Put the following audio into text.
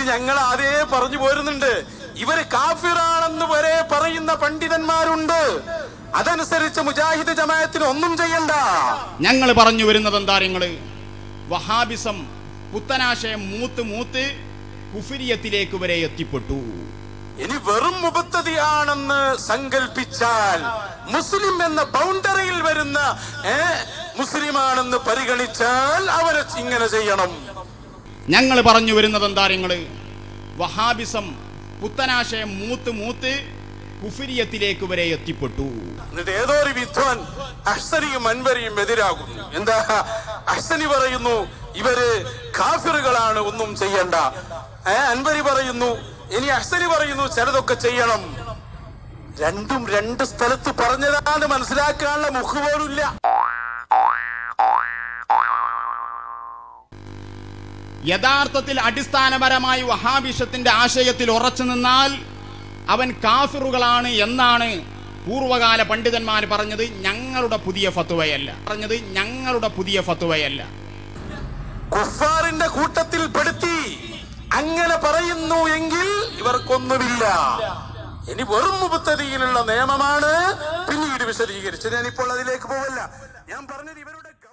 ഞങ്ങൾ ആദ്യേ പറഞ്ഞു പോരുന്നുണ്ട് ഇവര് കാഫിറാണെന്ന് വരെ പറയുന്ന പണ്ഡിതന്മാരുണ്ട് അതനുസരിച്ച് മുജാഹിദ് ജമാഅത്തിന് ഒന്നും ചെയ്യണ്ട ഞങ്ങൾ പറഞ്ഞു വരുന്നത് എന്താ നിങ്ങള് വഹാബിസം പുത്തനാശയം മൂത്ത് മൂത്ത് കുഫിരിയത്തിലേക്ക് വരെ എത്തിപ്പെട്ടു ഇനി വെറും മുബത്തതിയാണെന്ന് സങ്കല്പിച്ചാൽ മുസ്ലിം എന്ന ബൗണ്ടറിയിൽ വരുന്ന ഏ, മുസ്ലിമാണെന്ന് പരിഗണിച്ചാൽ അവരെ ഇങ്ങനെ ചെയ്യണം ഞങ്ങൾ പറഞ്ഞു വരുന്നത് എന്താ നിങ്ങള് വഹാബിസം പുത്തനാശയം മൂത്ത് മൂത്ത് കുഫിരിയത്തിലേക്ക് വരെ എത്തിപ്പെട്ടു എന്നിട്ട് ഏതോ ഒരു വിദ്വാൻ അഹ്സനിയും അൻവരിയും എതിരാകുന്നു എന്താ അഹ്സനി പറയുന്നു ഇവര് കാഫിറുകളാണ് ഒന്നും ചെയ്യണ്ട ഏ അൻവരി പറയുന്നു ഇനി അഹ്സനി പറയുന്നു ചിലതൊക്കെ ചെയ്യണം രണ്ടും രണ്ട് സ്ഥലത്ത് പറഞ്ഞതാണ് മനസ്സിലാക്കാനുള്ള മുഖ് പോലുമില്ല യഥാർത്ഥത്തിൽ അടിസ്ഥാനപരമായി വഹാബിഷത്തിന്റെ ആശയത്തിൽ ഉറച്ചു നിന്നാൽ അവൻ കാഫിറുകളാണ് എന്നാണ് പൂർവകാല പണ്ഡിതന്മാർ പറഞ്ഞത് ഞങ്ങളുടെ പുതിയ ഫത്തുവയല്ല പറഞ്ഞത് ഞങ്ങളുടെ പുതിയ ഫത്തുവയല്ല കുഫാറിന്റെ കൂട്ടത്തിൽ പെടുത്തി അങ്ങനെ പറയുന്നു എങ്കിൽ ഇവർക്കൊന്നുമില്ല ഇനി വെറും മുപ്പത്തതിയിലുള്ള നിയമമാണ് പിന്നീട് വിശദീകരിച്ചത് ഞാനിപ്പോൾ അതിലേക്ക് പോവല്ല ഞാൻ പറഞ്ഞത് ഇവരുടെ